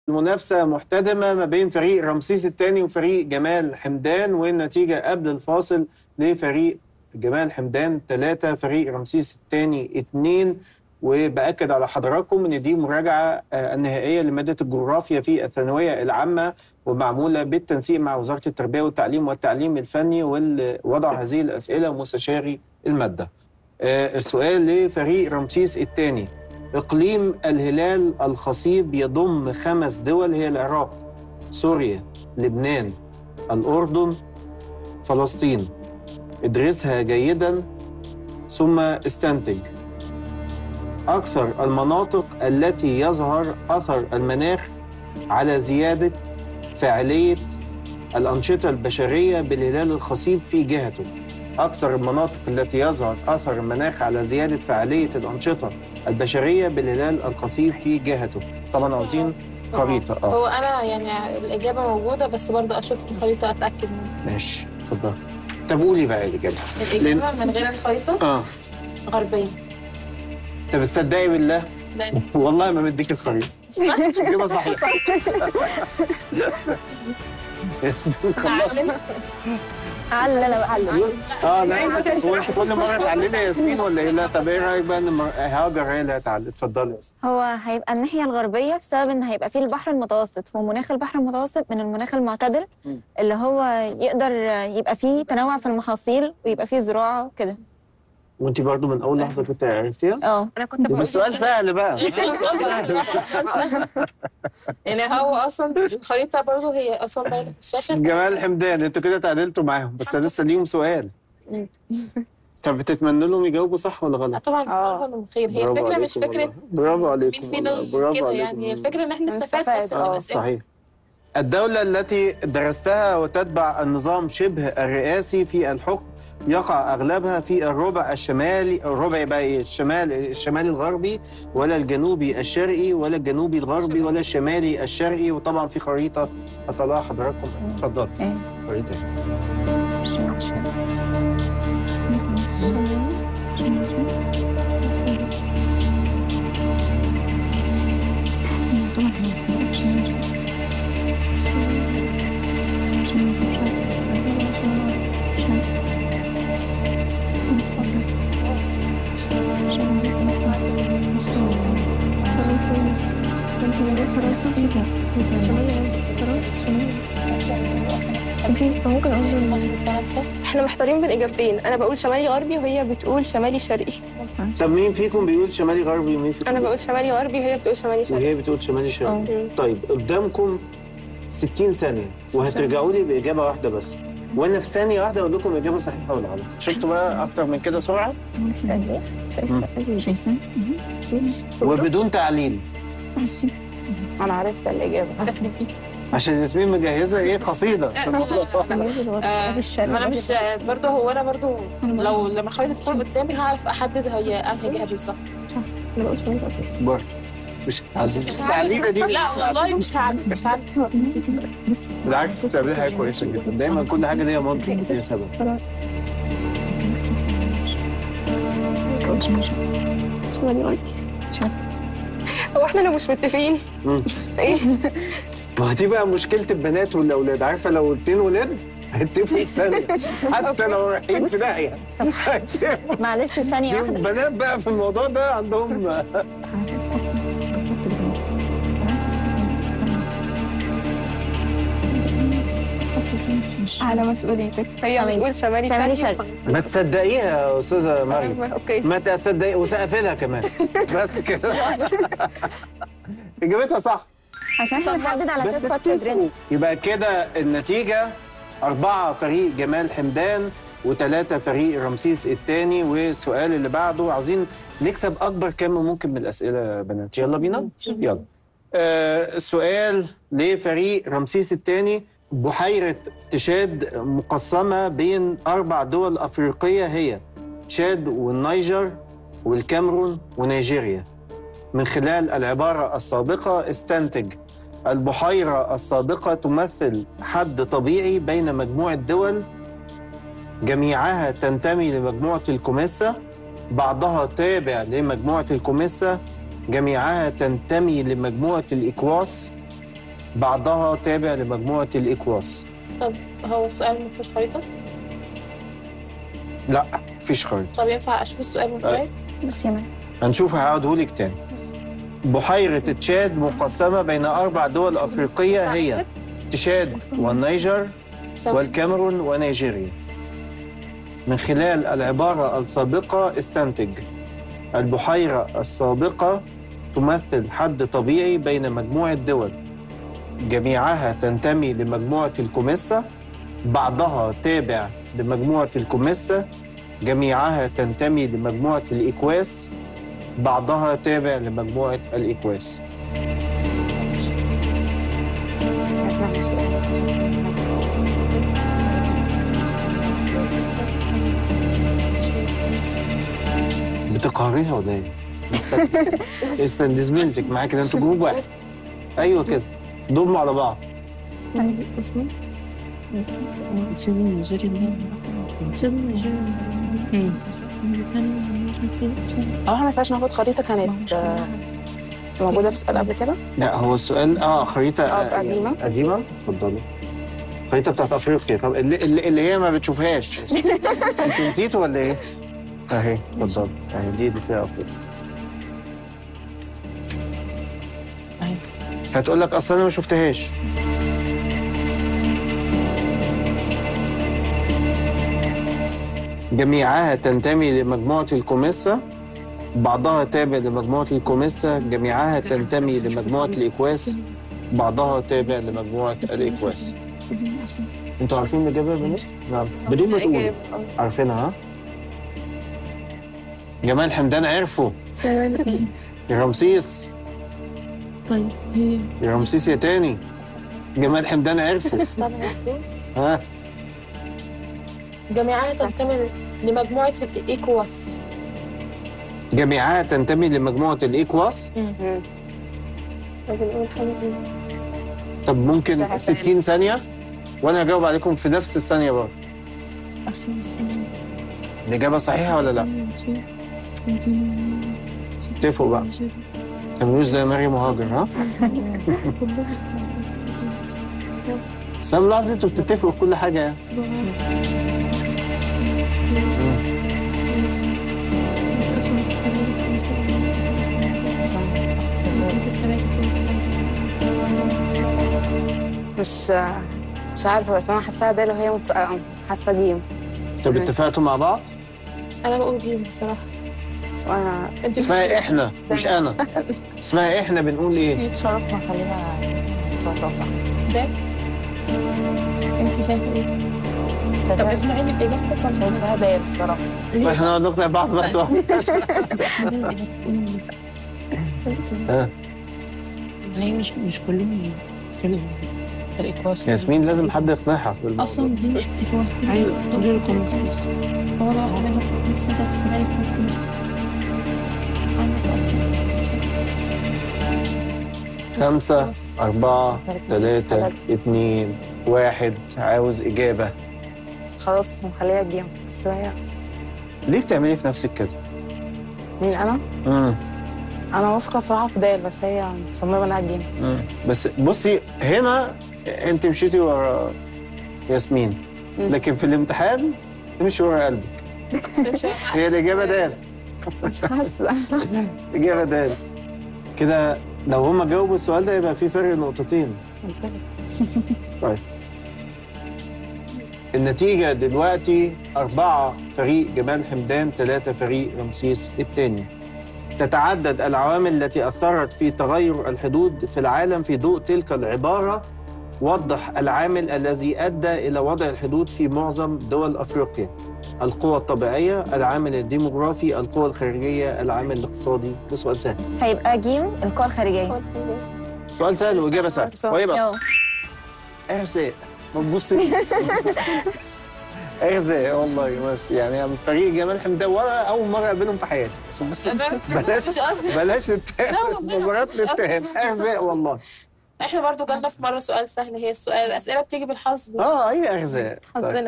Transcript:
المنافسة محتدمة ما بين فريق رمسيس الثاني وفريق جمال حمدان والنتيجة قبل الفاصل لفريق جمال حمدان ثلاثة فريق رمسيس الثاني اثنين وبأكد على حضراتكم ان دي مراجعة آه، النهائية لمادة الجغرافيا في الثانوية العامة ومعمولة بالتنسيق مع وزارة التربية والتعليم والتعليم الفني ووضع هذه الأسئلة مستشاري المادة آه، السؤال لفريق رمسيس الثاني إقليم الهلال الخصيب يضم خمس دول هي العراق سوريا لبنان الأردن فلسطين ادرسها جيدا ثم استنتج أكثر المناطق التي يظهر أثر المناخ على زيادة فاعلية الأنشطة البشرية بالهلال الخصيب في جهته أكثر المناطق التي يظهر أثر المناخ على زيادة فعالية الأنشطة البشرية بالهلال الخصيب في جهته طبعا عاوزين خريطة اه هو انا يعني الاجابه موجوده بس برضه اشوف الخريطه اتاكد منها ماشي اتفضل طب قولي بقى الإجابة الاجابه من غير الخريطه اه غربيه طب تصدقي بالله لان والله ما مديك الخريطة إجابة صحيحة ياسمين خلاص هعلم علل انا بقى اه لا هو انت كل مره تعللي يا ياسمين ولا ايه؟ لا طب ايه رايك بقى ان مر- هاجر هي اللي هتعلل اتفضلي يا ياسمين هو هيبقى الناحية الغربية بسبب ان هيبقى فيه البحر المتوسط ومناخ البحر المتوسط من المناخ المعتدل مم. اللي هو يقدر يبقى فيه تنوع في المحاصيل ويبقى فيه زراعة وكده وانت برضو من اول لحظه كنت عرفتيها؟ اه انا كنت بس سؤال سهل بقى يعني هو اصلا الخريطه برضه هي اصلا باينه في الشاشه جمال حمدان انتوا كده تعادلتوا معاهم بس لسه ليهم سؤال مم. طب بتتمنى لهم يجاوبوا صح ولا آه غلط؟ طبعا آه. من خير هي برافو الفكره مش عليكم فكره والله. برافو عليكم مين فينا والله. برافو كده عليكم يعني الفكره ان احنا نستفاد نستفاد، بس من آه. الاسئله صحيح الدولة التي درستها وتتبع النظام شبه الرئاسي في الحكم يقع أغلبها في الربع الشمالي الربع بقى إيه؟ الشمال الشمالي الغربي ولا الجنوبي الشرقي ولا الجنوبي الغربي ولا الشمالي الشرقي وطبعا في خريطة هطلعها حضراتكم اتفضل إيه. خريطة ممكن اقول فاصل فرنسا احنا محتارين بين اجابتين انا بقول شمالي غربي وهي بتقول شمالي شرقي طب مين فيكم بيقول شمالي غربي ومين فيكم انا بقول شمالي غربي وهي بتقول شمالي شرقي وهي بتقول شمالي شرقي مم. طيب قدامكم 60 ثانية وهترجعوا لي بإجابة واحدة بس وأنا في ثانية واحدة أقول لكم إجابة صحيحة ولا غلط شفتوا بقى أكتر من كده سرعة وبدون تعليل انا عرفت الاجابه عشان ياسمين مجهزة إيه قصيدة آه، انا مش برضه هو انا برضه لو لما الخريطه تكون قدامي هعرف احدد هي انهي جهه بالظبط انا بقول شمالي غربي برضه مش عايزين التعليلة دي لا والله مش هعرف مش هعرف بالعكس بتعملي حاجة كويسة جدا دايما كل حاجة ليها منطق ليها سبب شمالي غربي هو احنا لو مش متفقين مم. ايه ما دي بقى مشكلة البنات والأولاد عارفة لو اتنين ولاد هيتفقوا في ثانية حتى لو رايحين في داهية معلش ثانية دي واحدة البنات بقى في الموضوع ده عندهم على مسؤوليتك هي تمام. بتقول شمالي شمالي شرقي ما تصدقيها يا استاذه مريم أنا- اوكي ما تصدقي وسقفلها كمان بس كده اجابتها صح عشان احنا بنحدد على بس اساس خط اتفقوا. تدريب يبقى كده النتيجه أربعة فريق جمال حمدان وثلاثة فريق رمسيس الثاني والسؤال اللي بعده عاوزين نكسب أكبر كم ممكن من الأسئلة يا بنات يلا بينا يلا آه السؤال لفريق رمسيس الثاني بحيرة تشاد مقسمة بين أربع دول أفريقية هي تشاد والنيجر والكاميرون ونيجيريا من خلال العبارة السابقة استنتج البحيرة السابقة تمثل حد طبيعي بين مجموعة دول جميعها تنتمي لمجموعة الكوميسا بعضها تابع لمجموعة الكوميسا جميعها تنتمي لمجموعة الإكواس بعضها تابع لمجموعة الإكواس طب هو السؤال ما فيهوش خريطه لا مفيش خريطة طب ينفع اشوف السؤال من قريب بص يا مان هنشوف هقعدهولك تاني بحيرة تشاد مقسمة بين أربع دول أفريقية هي تشاد والنيجر سوا. والكاميرون ونيجيريا من خلال العبارة السابقة استنتج البحيرة السابقة تمثل حد طبيعي بين مجموعة دول جميعها تنتمي لمجموعة الكوميسا بعضها تابع لمجموعة الكوميسا جميعها تنتمي لمجموعة الإكواس بعضها تابع لمجموعة الإكواس بتقهريها ولا ايه؟ استنى- استنى دي زميلتك معاك كده انتوا جروب واحد ايوه كده ضموا على بعض اه احنا ما ينفعش ناخد خريطه كانت آه، موجوده في سؤال قبل كده لا هو السؤال اه خريطة آه، آه، قديمة. قديمة اتفضلوا خريطة بتاعت افريقيا طب اللي, اللي, اللي هي ما بتشوفهاش انتوا نسيتوا ولا ايه؟ اهي اتفضل اهي دي اللي فيها افريقيا أهي. هتقول لك اصل انا ما شفتهاش جميعها تنتمي لمجموعة الكوميسا بعضها تابع لمجموعة الكوميسا جميعها تنتمي لمجموعة الإكواس بعضها تابع لمجموعة الإكواس انتوا عارفين الإجابة يا بنات؟ نعم بدون ما تقولوا عارفينها ها؟ جمال حمدان عرفوا يا رمسيس طيب هي يا رمسيس يا تاني جمال حمدان عرفوا ها جميعها تنتمي لمجموعه الايكواس جميعها تنتمي لمجموعة الإيكواس طب ممكن سهل. 60 ثانية وأنا هجاوب عليكم في نفس الثانية برضه الإجابة صحيحة ولا لا؟ اتفقوا بقى تعملوش زي مريم مهاجر ها؟ بس أنا ملاحظ انتوا بتتفقوا في كل حاجة يعني مش مش عارفه بس انا حاساها دال وهي مت... آه، حاسه جيم طب اتفقتوا مع بعض؟ انا بقول جيم بصراحه وانا انت اسمها إحنا مش أنا اسمها إحنا بنقول إيه؟ شرفنا خليها شرطة صح ده انت شايفه ايه؟ طب اسمعي لي اجابتك ولا شايفاها دال الصراحه طيب احنا نقعد نقنع بعض بعد ها هي مش مش كلهم في ال- في الاكواس ياسمين لازم حد يقنعها بالموضوع. اصلا دي مش الاكواس دي أيوة، دول دول كانوا خمس فهو لو واحد منهم في الخمس متى تستغل في الخمس عندك اصلا خمسة خلاص. أربعة ثلاثة ثلاثة. اتنين واحد عاوز إجابة خلاص نخليها جيم بس هي ليه بتعملي في نفسك كده؟ مين انا؟ مم. انا واثقه صراحه في دال بس هي مصممه انها جيم مم. بس بصي هنا أنت مشيتي ورا ياسمين مم. لكن في الامتحان امشي ورا قلبك تمشي هي الإجابة دال مش حاسه إجابة دال كده لو هما جاوبوا السؤال ده يبقى في فرق نقطتين قلت لك النتيجة دلوقتي أربعة فريق جمال حمدان ثلاثة فريق رمسيس الثاني تتعدد العوامل التي أثرت في تغير الحدود في العالم في ضوء تلك العبارة وضح العامل الذي أدى إلى وضع الحدود في معظم دول أفريقيا القوى الطبيعية العامل الديموغرافي القوى الخارجية العامل الاقتصادي ده سؤال سهل هيبقى جيم القوى الخارجيه سؤال سهل وإجابة سهلة ويبقى يلا ارزاق ما تبصيش ارزاق والله بس يعني فريق جمال حمدان ولا اول مره اقابلهم في حياتي بس بس بلاش مش قصدي بلاش نتهم لا والله نظرات مش قصدي. نتهم ارزاق والله احنا برضو جالنا في مره سؤال سهل هي السؤال الاسئله بتيجي بالحظ اه هي ارزاق طيب. حظنا